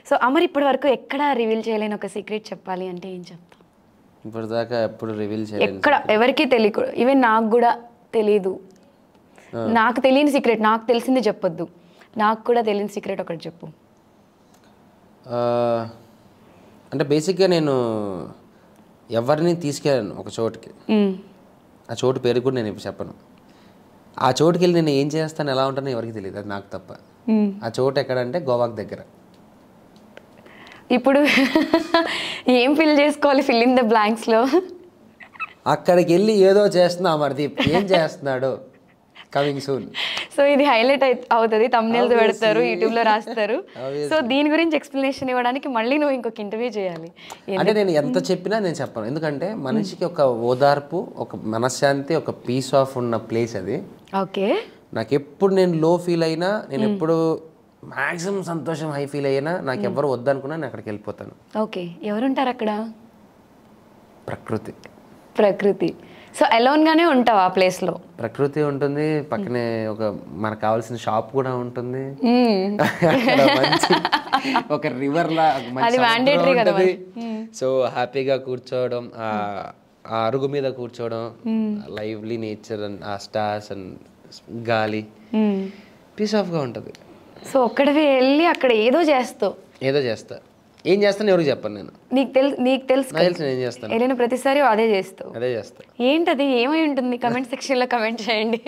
So Amar ఇప్పటి వరకు ఎక్కడ రివీల్ చేయలేని ఒక సీక్రెట్ చెప్పాలి అంటే ఏం చెప్తాం ఇప్పటిదాకా ఎప్పుడు రివీల్ చేయలేదు ఎక్కడ ఎవరికీ తెలియకూడదు ఈవెన్ నాకు కూడా తెలీదు నాకు తెలియని సీక్రెట్ నాకు తెలిసింది చెప్పొద్దు నాకు కూడా తెలియని సీక్రెట్ ఒకటి చెప్పు ఆ, అంటే బేసిక్గా నేను ఎవరిని తీసుకెళ్ళాను ఒక చోటుకి మ్మ్. ఆ చోటు పేరు కూడా నేను ఇప్పుడు చెప్పను ఆ చోటుకి వెళ్ళి నేను ఏం చేస్తాను ఎలా ఉంటానో ఎవరికి తెలియదు అది నాకు తప్ప మ్మ్. ఆ చోటు ఎక్కడంటే గోవాకి దగ్గర ఇప్పుడు ఏం ఫిల్ చేసుకోవాలి ఫిల్ ఇన్ ద బ్లాంక్స్లో అక్కడికి వెళ్ళి ఏదో చేస్తున్నా అమర్దీప్ ఏం చేస్తున్నాడు కమింగ్ సూన్ సో ఇది హైలైట్ అవుతుంది తమ్నేల్స్ పెడతారు యూట్యూబ్లో రాస్తారు సో దీని గురించి ఎక్స్ప్లెనేషన్ ఇవ్వడానికి మళ్ళీ నువ్వు ఇంకొక ఇంటర్వ్యూ చేయాలి అంటే నేను ఎంత చెప్పినా నేను చెప్పను ఎందుకంటే మనిషికి ఒక ఓదార్పు ఒక మనశ్శాంతి ఒక పీస్ ఆఫ్ ఉన్న ప్లేస్ అది ఓకే నాకు ఎప్పుడు నేను లో ఫీల్ అయినా నేను ఎప్పుడు మాక్సిమం సంతోషం హై ఫీల్ అయినా నాకు ఎవరు వద్దనుకున్నా నేను అక్కడికి వెళ్ళిపోతాను ఓకే ఎవరుంటారు అక్కడ ప్రకృతి ప్రకృతి సో అలోన్గానే ఉంటావు ఆ ప్లేస్లో ప్రకృతి ఉంటుంది పక్కనే ఒక మనకు కావాల్సిన షాప్ కూడా ఉంటుంది అక్కడ మంచి ఒక రివర్ లా ఒక మంచి అది సముద్రం mandatory కదా ఉంటుంది. సో హ్యాపీగా కూర్చోవడం ఆ ఆ అరుగు మీద కూర్చోవడం లైవ్లీ నేచర్ అండ్ ఆ స్టార్స్ అండ్ గాలి పీస్ ఆఫ్గా ఉంటుంది సో ఒక్కడివి వెళ్ళి అక్కడ ఏదో చేస్తావు ఏదో చేస్తా ఏం చేస్తాను ఎవరికి చెప్పను నేను నీకు తెలుసు నీకు తెలుసు నాకు తెలిసి నేను ఏం చేస్తాను వెళ్ళిన ప్రతిసారి అదే చేస్తావు అదే చేస్తా ఏంటది ఏమై ఉంటుంది కమెంట్ సెక్షన్లో కమెంట్ చేయండి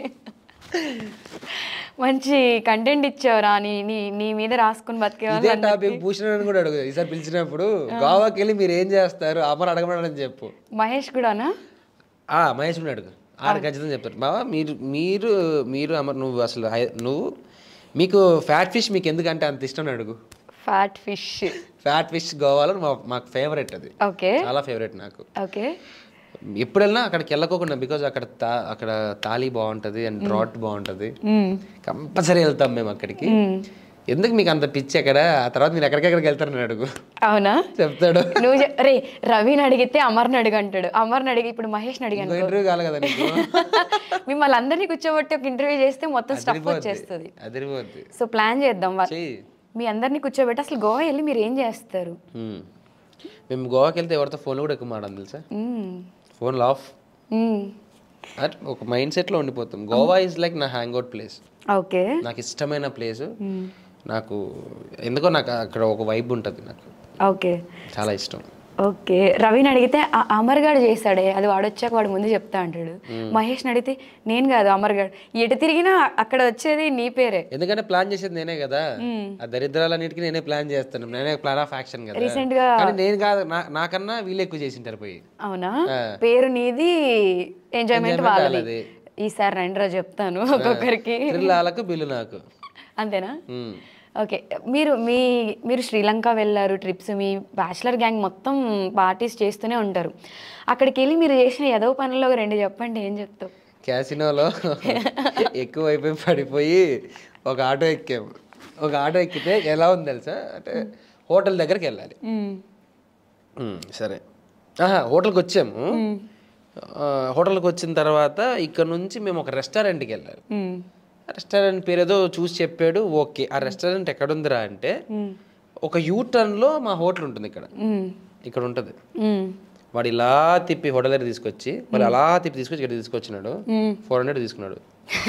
మంచి కంటెంట్ ఇచ్చావురా నీ నీ నీ మీద రాసుకుని బతికే ఇదే టాపిక్ భూషణ్ కూడా అడుగు ఈసారి పిలిచినప్పుడు గోవాకి వెళ్ళి మీరు ఏం చేస్తారు అమర్ అడగమని చెప్పు మహేష్ కూడానా ఆ మహేష్ కూడా అడుగు ఆడ ఖచ్చితంగా చెప్తారు బావా మీరు మీరు మీరు అమర్ నువ్వు అసలు హై- నువ్వు మీకు ఫ్యాట్ ఫిష్ మీకు ఎందుకంటే అంత ఇష్టం అని అడుగు ఫ్యాట్ ఫిష్ ఫ్యాట్ ఫిష్ గోవాలో మా- మాకు ఫేవరెట్ అది ఓకే చాలా ఫేవరెట్ నాకు ఓకే ఎప్పుడు వెళ్ళినా అక్కడికి వెళ్ళకోకుండా బికాజ్ అక్కడ తా అక్కడ తాళి బాగుంటుంది అండ్ రాట్ బాగుంటుంది కంపల్సరీ వెళ్తాం మేము అక్కడికి ఎందుకు మీకు అంత పిచ్చి ఎక్కడ ఆ తర్వాత మీరు ఎక్కడికెక్కడికి వెళ్తారు నేను అడుగు అవునా చెప్తాడు నువ్వు చె- రే రవిని అడిగితే అమర్ని అడిగి అంటాడు అమర్ని అడిగి ఇప్పుడు మహేష్ని అడిగాను ఇంకో ఇంటర్వ్యూ కాదు కదా నీకు మిమ్మల్ని అందరినీ కూర్చోబెట్టి ఒక ఇంటర్వ్యూ చేస్తే మొత్తం స్టఫ్ వచ్చేస్తుంది అదిరిపోద్ది సో ప్లాన్ చేద్దాం వా- చెయ్యి మీ అందరినీ కూర్చోబెట్టి అసలు గోవా వెళ్ళి మీరు ఏం చేస్తారు మ్మ్. మేము గోవాకి వెళ్తే ఎవరితో ఫోన్లో కూడా ఎక్కువ మాడడం తెలుసా మ్మ్. ఫోన్ లాఫ్ మ్మ్. అట్ ఒక మైండ్ సెట్లో ఉండిపోతాం గోవా ఈజ్ లైక్ నా హ్యాంగ్ అవుట్ ప్లేస్ ఓకే నాకు ఇష్టమైన ప్లేస్ నాకు ఎందుకో నాకు అక్కడ ఒక వైబ్ ఉంటుంది నాకు ఓకే చాలా ఇష్టం ఓకే రవిని అడిగితే ఆ అమర్ గాడు చేశాడే అది వాడు వచ్చాక వాడు ముందు చెప్తా అంటాడు మహేష్ని అడిగితే నేను కాదు అమర్ గాడు ఎటు తిరిగినా అక్కడ వచ్చేది నీ పేరే ఎందుకంటే ప్లాన్ చేసేది నేనే కదా ఆ దరిద్రాలన్నిటికీ నేనే ప్లాన్ చేస్తాను నేనే ప్లాన్ ఆఫ్ యాక్షన్ కదా Recent గా కానీ నేను కాదు నా- నాకన్నా వీళ్ళు ఎక్కువ చేసింటారు పోయి అవునా ఆ. పేరు నీది ఎంజాయ్మెంట్ Enjoyment వాళ్ళది వాళ్ళది. ఈసారి రండిరా చెప్తాను ఒక్కొక్కరికి థ్రిల్ వాళ్ళకు బిల్లు నాకు అంతేనా మ్మ్. ఓకే మీరు మీ మీరు శ్రీలంక వెళ్ళారు ట్రిప్స్ మీ బ్యాచిలర్ గ్యాంగ్ మొత్తం పార్టీస్ చేస్తూనే ఉంటారు అక్కడికి వెళ్ళి మీరు చేసిన ఏదో పనుల్లో ఒక రెండు చెప్పండి ఏం చెప్తావు క్యాసినోలో ఎక్కువ అయిపోయి పడిపోయి ఒక ఆటో ఎక్కాము ఒక ఆటో ఎక్కితే ఎలా ఉంది తెలుసా అంటే హోటల్ దగ్గరికి వెళ్ళాలి మ్మ్, సరే ఆహా హోటల్కి వచ్చాము ఆ, హోటల్కి వచ్చిన తర్వాత ఇక్కడ నుంచి మేము ఒక రెస్టారెంట్కి వెళ్ళాలి ఆ రెస్టారెంట్ పేరు ఏదో చూసి చెప్పాడు ఓకే ఆ రెస్టారెంట్ ఎక్కడుందిరా అంటే ఒక యూ టర్న్లో మా హోటల్ ఉంటుంది ఇక్కడ ఇక్కడ ఉంటుంది వాడు ఇలా తిప్పి హోటల్ దగ్గర తీసుకొచ్చి మరి అలా తిప్పి తీసుకొచ్చి ఇక్కడ తీసుకొచ్చినాడు ఫోర్ హండ్రెడ్ తీసుకున్నాడు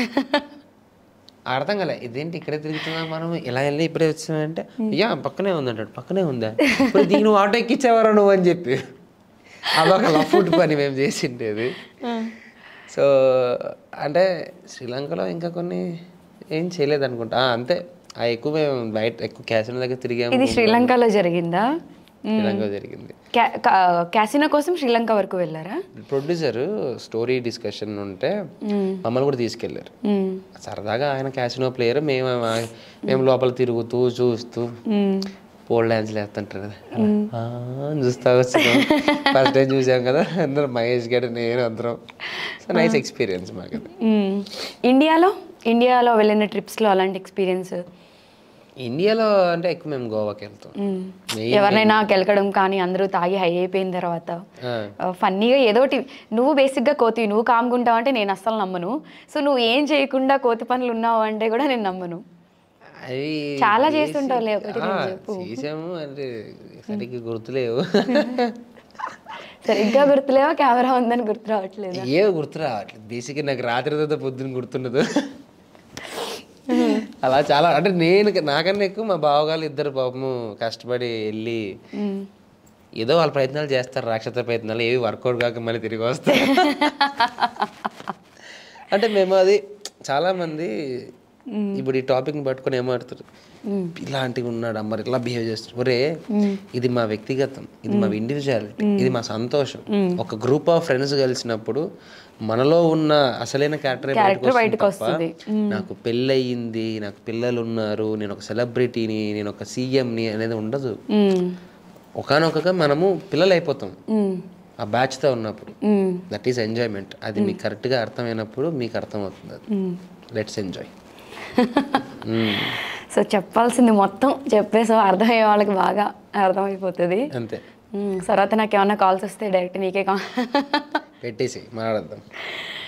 అర్థం కాలే ఇదేంటి ఇక్కడే తిరుగుతున్నాం మనం ఇలా వెళ్ళి ఇప్పుడే వచ్చామంటే అయ్యా పక్కనే ఉంది అంటాడు పక్కనే ఉందా ఇప్పుడు దీనికి నువ్వు ఆటో ఎక్కించేవారా నువ్వు అని చెప్పి అదొక లఫుట్ పని మేము చేసిండేది సో అంటే శ్రీలంకలో ఇంకా కొన్ని ఏం చేయలేదు అనుకుంటా ఆ, అంతే ఆ ఎక్కువ మేము బయట ఎక్కువ క్యాసినో దగ్గర తిరిగాము ఇది శ్రీలంకలో జరిగిందా శ్రీలంక జరిగింది క్యా- కా- క్యాసినో కోసం శ్రీలంక వరకు వెళ్ళారా ప్రొడ్యూసర్ స్టోరీ డిస్కషన్ ఉంటే మమ్మల్ని కూడా తీసుకెళ్లారు మ్మ్. సరదాగా ఆయన క్యాసినో ప్లేయర్ మేము మేము లోపల తిరుగుతూ చూస్తూ పోల్ డ్యాన్స్ వేస్తుంటారు కదా అలా, ఆ అని చూస్తా వచ్చినాం ఫస్ట్ టైం చూసాం కదా అందరూ మహేష్ గారు నేను అందరం సో నైస్ ఎక్స్పీరియన్స్ మాకు అది మ్మ్. ఇండియాలో ఇండియాలో వెళ్ళిన ట్రిప్స్లో అలాంటి ఎక్స్పీరియన్స్ ఇండియాలో అంటే ఎక్కువ మేము గోవాకి వెళ్తాం Main- ఎవరినైనా కెలకడం కానీ అందరూ తాగి హై అయిపోయిన తర్వాత ఆ, ఫన్నీగా ఏదోటి నువ్వు బేసిక్గా కోతి నువ్వు కామ్గుంటావు అంటే నేను అస్సలు నమ్మను సో నువ్వు ఏం చేయకుండా కోతి పనులు ఉన్నావు అంటే కూడా నేను నమ్మను అవి చాలా చేసి- చేస్తుంటావులే, ఒకటి ఆ, రెండు చెప్పు. చేసాము అంటే సరిగ్గా గుర్తులేవు సరిగ్గా గుర్తులేవా కెమెరా ఉందని గుర్తు రావట్లేదు ఏ గుర్తు రావట్లేదు బేసిక్గా నాకు రాత్రి తర్వాత పొద్దున్న గుర్తుండదు అలా చాలా అంటే నేను నాకన్నా ఎక్కువ మా బావగాళ్ళు ఇద్దరు పాపము కష్టపడి వెళ్ళి ఏదో వాళ్ళ ప్రయత్నాలు చేస్తారు రాక్షస ప్రయత్నాలు ఏవి వర్కౌట్ కాక మళ్ళీ తిరిగి వస్తాయి అంటే మేము అది చాలా మంది ఇప్పుడు ఈ టాపిక్ని పట్టుకొని ఏమాడుతారు ఇలాంటివి ఉన్నాడు మరి ఇట్లా బిహేవ్ చేస్తారు ఒరే ఇది మా వ్యక్తిగతం ఇది మా ఇండివిజువాలిటీ ఇది మా సంతోషం ఒక గ్రూప్ ఆఫ్ ఫ్రెండ్స్ కలిసినప్పుడు మనలో ఉన్న అసలైన క్యారెక్టర్ Character బయటకు వస్తుంది. నాకు పెళ్ళయింది నాకు పిల్లలు ఉన్నారు నేను ఒక సెలబ్రిటీని నేను ఒక సీఎంని అనేది ఉండదు మ్మ్. ఒకనొక మనము పిల్లలు అయిపోతాం మ్మ్. ఆ బ్యాచ్తో ఉన్నప్పుడు మ్మ్. దట్ ఈస్ ఎంజాయ్మెంట్ అది మీకు కరెక్ట్గా అర్థమైనప్పుడు మీకు అర్థమవుతుంది అది లెట్స్ ఎంజాయ్ సో చెప్పాల్సింది మొత్తం చెప్పేసావు అర్థమయ్యే వాళ్ళకి బాగా అర్థమైపోతుంది అంతే మ్మ్. తర్వాత నాకు ఏమన్నా కాల్స్ వస్తే డైరెక్ట్ నీకే కా పెట్టేసి మాట్లాడద్దాం